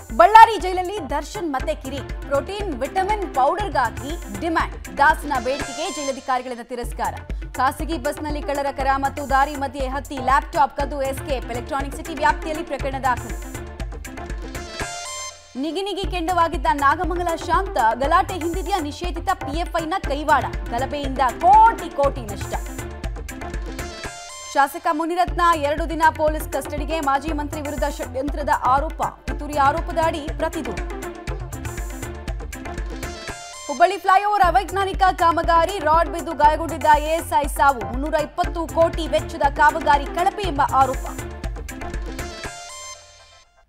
ಬಳ್ಳಾರಿ ಜೈಲಲ್ಲಿ ದರ್ಶನ್ ಮತ್ತೆ ಕಿರಿ ಪ್ರೋಟೀನ್ ವಿಟಮಿನ್ ಪೌಡರ್ಗಾಗಿ ಡಿಮ್ಯಾಂಡ್ ದಾಸ್ನ ಬೇಡಿಕೆಗೆ ಜೈಲಧಿಕಾರಿಗಳಿಂದ ತಿರಸ್ಕಾರ ಖಾಸಗಿ ಬಸ್ನಲ್ಲಿ ಕಳ್ಳರ ಕರ ಮತ್ತು ದಾರಿ ಮಧ್ಯೆ ಹತ್ತಿ ಲ್ಯಾಪ್ಟಾಪ್ ಕದ್ದು ಎಸ್ಕೇಪ್ ಎಲೆಕ್ಟ್ರಾನಿಕ್ ಸಿಟಿ ವ್ಯಾಪ್ತಿಯಲ್ಲಿ ಪ್ರಕರಣ ದಾಖಲು ನಿಗಿ ನಿಗಿ ಕೆಂಡವಾಗಿದ್ದ ನಾಗಮಂಗಲ ಶಾಂತ ಗಲಾಟೆ ಹಿಂದಿದೆಯಾ ನಿಷೇಧಿತ ಪಿಎಫ್ಐನ ಕೈವಾಡ ಗಲಭೆಯಿಂದ ಕೋಟಿ ಕೋಟಿ ನಷ್ಟ ಶಾಸಕ ಮುನಿರತ್ನ ಎರಡು ದಿನ ಪೊಲೀಸ್ ಕಸ್ಟಡಿಗೆ ಮಾಜಿ ಮಂತ್ರಿ ವಿರುದ್ಧ ಷಡ್ಯಂತ್ರದ ಆರೋಪ ಪಿತೂರಿ ಆರೋಪದ ಅಡಿ ಪ್ರತಿದೂರು ಹುಬ್ಬಳ್ಳಿ ಫ್ಲೈಓವರ್ ಅವೈಜ್ಞಾನಿಕ ಕಾಮಗಾರಿ ರಾಡ್ ಬಿದ್ದು ಗಾಯಗೊಂಡಿದ್ದ ಎಎಸ್ಐ ಸಾವು ಮುನ್ನೂರ ಇಪ್ಪತ್ತು ಕೋಟಿ ವೆಚ್ಚದ ಕಾಮಗಾರಿ ಕಳಪೆ ಎಂಬ ಆರೋಪ